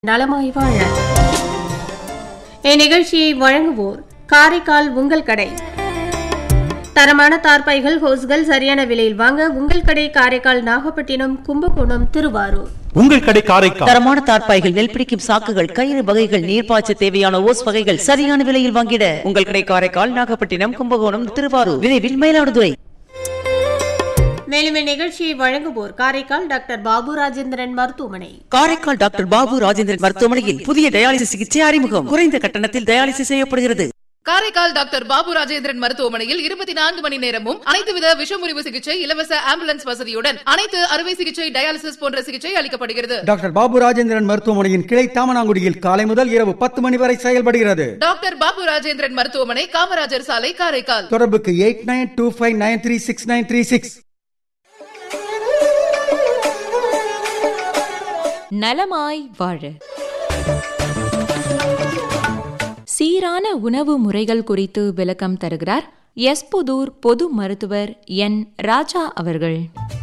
நலமாய் வாழ இந்நிகழ்ச்சியை வழங்குவோர் காரைக்கால் உங்கள் கடை தரமான தார்பாய்கள் ஹோஸ்கள் சரியான விலையில் வாங்க உங்கள் கடை காரைக்கால் நாகப்பட்டினம் கும்பகோணம் திருவாரூர் உங்கள் கடை காரைக்கால் தரமான தார்ப்பாய்கள் நெல் பிடிக்கும் சாக்குகள் கயிறு வகைகள் நீர்ப்பாய்ச்ச தேவையான ஓஸ் வகைகள் சரியான விலையில் வாங்கிட உங்கள் கடை காரைக்கால் நாகப்பட்டினம் கும்பகோணம் திருவாரூர் விரைவில் மயிலாடுதுறை மேலும் இந்நிகழ்ச்சியை வழங்குவோர் காரைக்கால் டாக்டர் பாபு ராஜேந்திரன் மருத்துவமனை காரைக்கால் டாக்டர் பாபு ராஜேந்திரன் மருத்துவமனையில் புதிய டயாலிசிஸ் சிகிச்சை அறிமுகம் குறைந்த கட்டணத்தில் டயாலிசிஸ் செய்யப்படுகிறது காரைக்கால் டாக்டர் பாபு ராஜேந்திரன் மருத்துவமனையில் இருபத்தி நான்கு மணி நேரமும் அனைத்து வித விஷமுறிவு சிகிச்சை இலவச ஆம்புலன்ஸ் வசதியுடன் அனைத்து அறுவை சிகிச்சை டயாலிசிஸ் போன்ற சிகிச்சை அளிக்கப்படுகிறது டாக்டர் பாபு ராஜேந்திரன் மருத்துவமனையின் கிளை தாமனாங்குடியில் காலை முதல் இரவு பத்து மணி வரை செயல்படுகிறது டாக்டர் பாபு ராஜேந்திரன் மருத்துவமனை காமராஜர் சாலை காரைக்கால் தொடர்புக்கு eight nine two five nine three six nine three six நலமாய் வாழ சீரான உணவு முறைகள் குறித்து விளக்கம் தருகிறார் எஸ்புதூர் பொது மருத்துவர் என் ராஜா அவர்கள்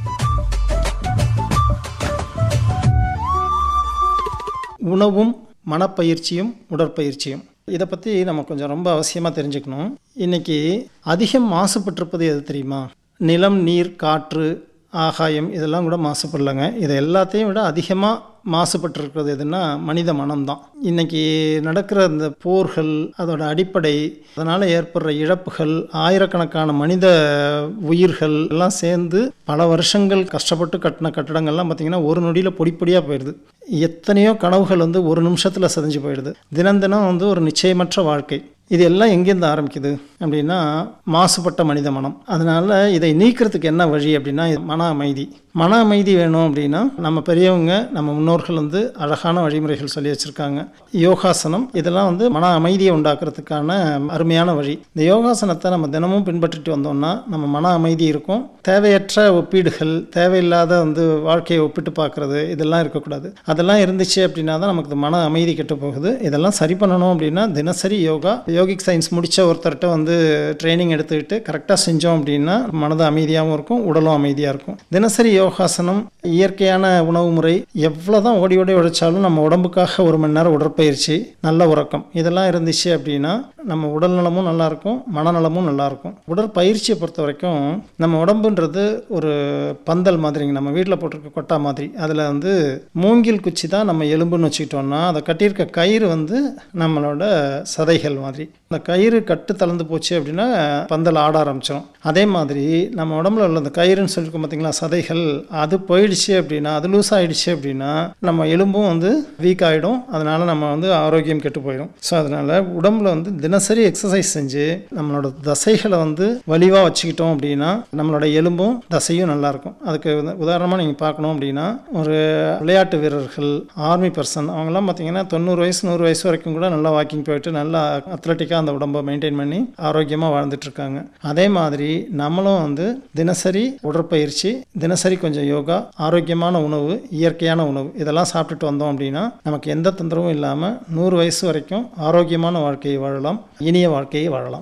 உணவும் மனப்பயிற்சியும் உடற்பயிற்சியும் இதை பற்றி நம்ம கொஞ்சம் ரொம்ப அவசியமாக தெரிஞ்சுக்கணும் இன்றைக்கி அதிகம் மாசுபட்டிருப்பது எது தெரியுமா நிலம் நீர் காற்று ஆகாயம் இதெல்லாம் கூட மாசுபடலைங்க இதை எல்லாத்தையும் விட அதிகமாக மாசுபட்டிருக்கிறது எதுன்னா மனித மனம்தான் இன்றைக்கி நடக்கிற இந்த போர்கள் அதோட அடிப்படை அதனால் ஏற்படுற இழப்புகள் ஆயிரக்கணக்கான மனித உயிர்கள் எல்லாம் சேர்ந்து பல வருஷங்கள் கஷ்டப்பட்டு கட்டின கட்டடங்கள்லாம் பார்த்திங்கன்னா ஒரு நொடியில் பொடிப்பொடியாக போயிடுது எத்தனையோ கனவுகள் வந்து ஒரு நிமிஷத்தில் செதஞ்சு போயிடுது தினம் தினம் வந்து ஒரு நிச்சயமற்ற வாழ்க்கை இது எல்லாம் எங்கேருந்து ஆரம்பிக்குது அப்படின்னா மாசுபட்ட மனித மனம் அதனால் இதை நீக்கிறதுக்கு என்ன வழி அப்படின்னா இது மன அமைதி மன அமைதி வேணும் அப்படின்னா நம்ம பெரியவங்க நம்ம முன்னோர்கள் வந்து அழகான வழிமுறைகள் சொல்லி வச்சுருக்காங்க யோகாசனம் இதெல்லாம் வந்து மன அமைதியை உண்டாக்குறதுக்கான அருமையான வழி இந்த யோகாசனத்தை நம்ம தினமும் பின்பற்றிட்டு வந்தோம்னா நம்ம மன அமைதி இருக்கும் தேவையற்ற ஒப்பீடுகள் தேவையில்லாத வந்து வாழ்க்கையை ஒப்பிட்டு பார்க்குறது இதெல்லாம் இருக்கக்கூடாது அதெல்லாம் இருந்துச்சு அப்படின்னா தான் நமக்கு மன அமைதி கெட்டு போகுது இதெல்லாம் சரி பண்ணணும் அப்படின்னா தினசரி யோகா யோகிக் சயின்ஸ் முடித்த ஒருத்தர்கிட்ட வந்து ட்ரைனிங் எடுத்துக்கிட்டு கரெக்டாக செஞ்சோம் அப்படின்னா மனது அமைதியாகவும் இருக்கும் உடலும் அமைதியாக இருக்கும் தினசரி யோகாசனம் இயற்கையான உணவு முறை எவ்வளோ தான் ஓடி ஓடி உழைச்சாலும் நம்ம உடம்புக்காக ஒரு மணி நேரம் உடற்பயிற்சி நல்ல உறக்கம் இதெல்லாம் இருந்துச்சு அப்படின்னா நம்ம உடல் நலமும் நல்லாயிருக்கும் மனநலமும் நல்லாயிருக்கும் உடற்பயிற்சியை பொறுத்த வரைக்கும் நம்ம உடம்புன்றது ஒரு பந்தல் மாதிரிங்க நம்ம வீட்டில் போட்டிருக்க கொட்டா மாதிரி அதில் வந்து மூங்கில் குச்சி தான் நம்ம எலும்புன்னு வச்சுக்கிட்டோம்னா அதை கட்டியிருக்க கயிறு வந்து நம்மளோட சதைகள் மாதிரி அந்த கயிறு கட்டு தளர்ந்து போச்சு அப்படின்னா பந்தல் ஆட ஆரம்பிச்சிடும் அதே மாதிரி நம்ம உடம்புல உள்ள அந்த கயிறுன்னு சொல்லியிருக்கோம் பார்த்தீங்களா சதைகள் அது போயிடுச்சு அப்படின்னா அது லூஸ் ஆயிடுச்சு அப்படின்னா நம்ம எலும்பும் வந்து வீக் ஆகிடும் அதனால நம்ம வந்து ஆரோக்கியம் கெட்டு போயிடும் ஸோ அதனால உடம்புல வந்து தினசரி எக்ஸசைஸ் செஞ்சு நம்மளோட தசைகளை வந்து வலிவாக வச்சுக்கிட்டோம் அப்படின்னா நம்மளோட எலும்பும் தசையும் நல்லா இருக்கும் அதுக்கு உதாரணமாக நீங்கள் பார்க்கணும் அப்படின்னா ஒரு விளையாட்டு வீரர்கள் ஆர்மி பர்சன் அவங்கெல்லாம் பார்த்தீங்கன்னா தொண்ணூறு வயசு நூறு வயசு வரைக்கும் கூட நல்லா வாக்கிங் போயிட்டு நல்லா அத்லட்டிக்காக அந்த உடம்பை மெயின்டைன் பண்ணி ஆரோக்கியமாக வாழ்ந்துட்டு இருக்காங்க அதே மாதிரி நம்மளும் வந்து தினசரி உடற்பயிற்சி தினசரி கொஞ்சம் யோகா ஆரோக்கியமான உணவு இயற்கையான உணவு இதெல்லாம் சாப்பிட்டுட்டு வந்தோம் அப்படின்னா நமக்கு எந்த தொந்தரவும் இல்லாமல் நூறு வயசு வரைக்கும் ஆரோக்கியமான வாழ்க்கையை வாழலாம் இனிய வாழ்க்கையை வாழலாம்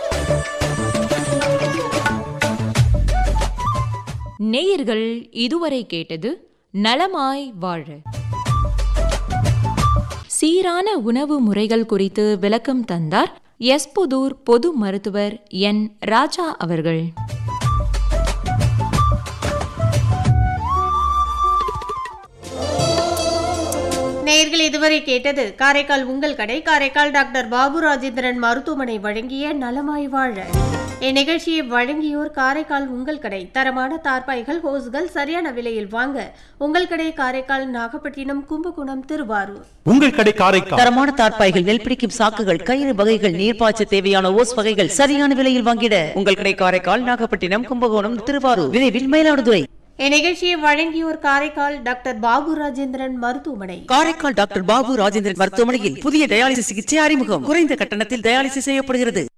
நேயர்கள் இதுவரை கேட்டது நலமாய் வாழ சீரான உணவு முறைகள் குறித்து விளக்கம் தந்தார் எஸ்புதூர் பொது மருத்துவர் என் ராஜா அவர்கள் நேயர்கள் இதுவரை கேட்டது காரைக்கால் உங்கள் கடை காரைக்கால் டாக்டர் பாபு ராஜேந்திரன் மருத்துவமனை வழங்கிய நலமாய் வாழ இந்நிகழ்ச்சியை வழங்கியோர் காரைக்கால் உங்கள் கடை தரமான தார்பாய்கள் ஹோஸ்கள் சரியான விலையில் வாங்க உங்கள் கடை காரைக்கால் நாகப்பட்டினம் கும்பகோணம் திருவாரூர் உங்கள் கடை காரைக்கால் தரமான தார்ப்பாய்கள் நெல் பிடிக்கும் சாக்குகள் கயிறு வகைகள் நீர்ப்பாய்ச்ச தேவையான ஓஸ் வகைகள் சரியான விலையில் வாங்கிட உங்கள் கடை காரைக்கால் நாகப்பட்டினம் கும்பகோணம் திருவாரூர் விரைவில் மயிலாடுதுறை இந்நிகழ்ச்சியை வழங்கியோர் காரைக்கால் டாக்டர் பாபு ராஜேந்திரன் மருத்துவமனை காரைக்கால் டாக்டர் பாபு ராஜேந்திரன் மருத்துவமனையில் புதிய டயாலிசிஸ் சிகிச்சை அறிமுகம் குறைந்த கட்டணத்தில் டயாலிசிஸ் செய்யப்படுகிறது